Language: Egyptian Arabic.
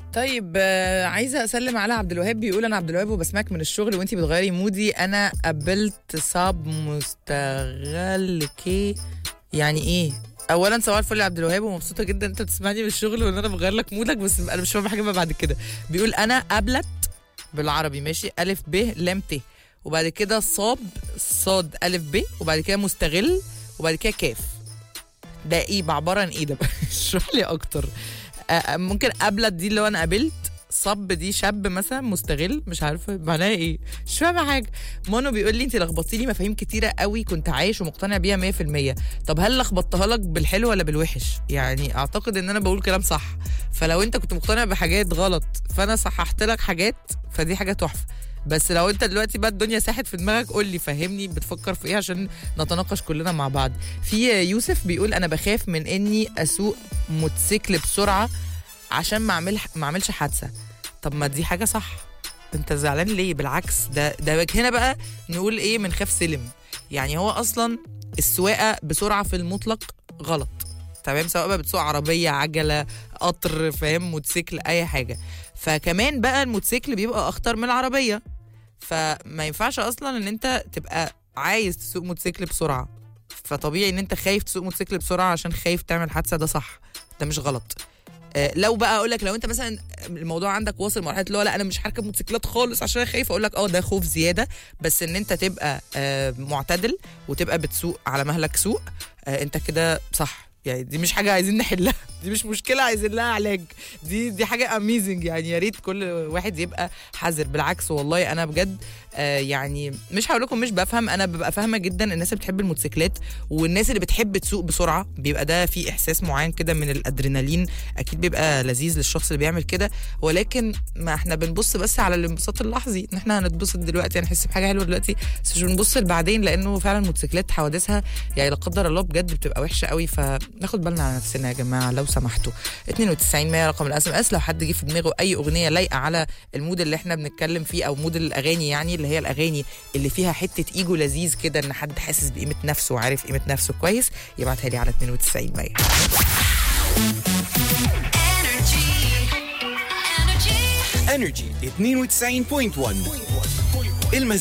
طيب آه، عايزه اسلم على عبد الوهاب بيقول انا عبد الوهاب وبسمعك من الشغل وانتي بتغيري مودي انا قابلت صاب مستغل كي يعني ايه اولا صباح الفل يا عبد الوهاب ومبسوطه جدا انت بتسمعني من الشغل وان انا بغير لك مودك بس انا مش فاهمه حاجه بقى بعد كده بيقول انا قابلت بالعربي ماشي الف ب لام ت وبعد كده صاب صاد الف ب وبعد كده مستغل وبعد كده كاف ده ايه بعباره عن ايه ده بقى اشرح لي اكتر آه، آه، ممكن قابلت دي اللي هو انا قابلت صب دي شاب مثلا مستغل مش عارفه معناها ايه مش فاهمه حاجه مونو بيقول لي انت لخبطتي لي مفاهيم كتيره قوي كنت عايش ومقتنع بيها 100% طب هل لخبطتها لك بالحلو ولا بالوحش يعني اعتقد ان انا بقول كلام صح فلو انت كنت مقتنع بحاجات غلط فانا صححت لك حاجات فدي حاجه تحفه بس لو انت دلوقتي بقى الدنيا ساحت في دماغك قول لي فهمني بتفكر في ايه عشان نتناقش كلنا مع بعض في يوسف بيقول انا بخاف من اني اسوق موتوسيكل بسرعه عشان ما اعمل ما اعملش حادثه طب ما دي حاجه صح انت زعلان ليه بالعكس ده ده هنا بقى نقول ايه من خاف سلم يعني هو اصلا السواقه بسرعه في المطلق غلط تمام سواء بقى بتسوق عربيه عجله قطر فاهم موتوسيكل اي حاجه فكمان بقى الموتوسيكل بيبقى اخطر من العربيه فما ينفعش اصلا ان انت تبقى عايز تسوق موتوسيكل بسرعه فطبيعي ان انت خايف تسوق موتوسيكل بسرعه عشان خايف تعمل حادثه ده صح ده مش غلط آه، لو بقى اقول لك لو انت مثلا الموضوع عندك واصل مرحله اللي هو لا انا مش هركب موتوسيكلات خالص عشان أنا خايف اقول لك اه ده خوف زياده بس ان انت تبقى آه، معتدل وتبقى بتسوق على مهلك سوق آه، انت كده صح يعني دي مش حاجه عايزين نحلها دي مش مشكله عايزين لها علاج دي دي حاجه اميزنج يعني يا ريت كل واحد يبقى حذر بالعكس والله انا بجد آه يعني مش هقول لكم مش بفهم انا ببقى فاهمه جدا الناس اللي بتحب الموتوسيكلات والناس اللي بتحب تسوق بسرعه بيبقى ده في احساس معين كده من الادرينالين اكيد بيبقى لذيذ للشخص اللي بيعمل كده ولكن ما احنا بنبص بس على الانبساط اللحظي ان احنا هنتبسط دلوقتي هنحس بحاجه حلوه دلوقتي بس مش بنبص لبعدين لانه فعلا الموتوسيكلات حوادثها يعني لا قدر الله بجد بتبقى وحشه قوي فناخد بالنا على نفسنا يا جماعه لو سمحتوا 92 100 رقم الاس ام اس لو حد جه في دماغه اي اغنيه لايقه على المود اللي احنا بنتكلم فيه او مود الاغاني يعني اللي هي الاغاني اللي فيها حته ايجو لذيذ كده ان حد حاسس بقيمه نفسه وعارف قيمه نفسه كويس يبعتها لي على 92 100 Energy 92.1 المزيكا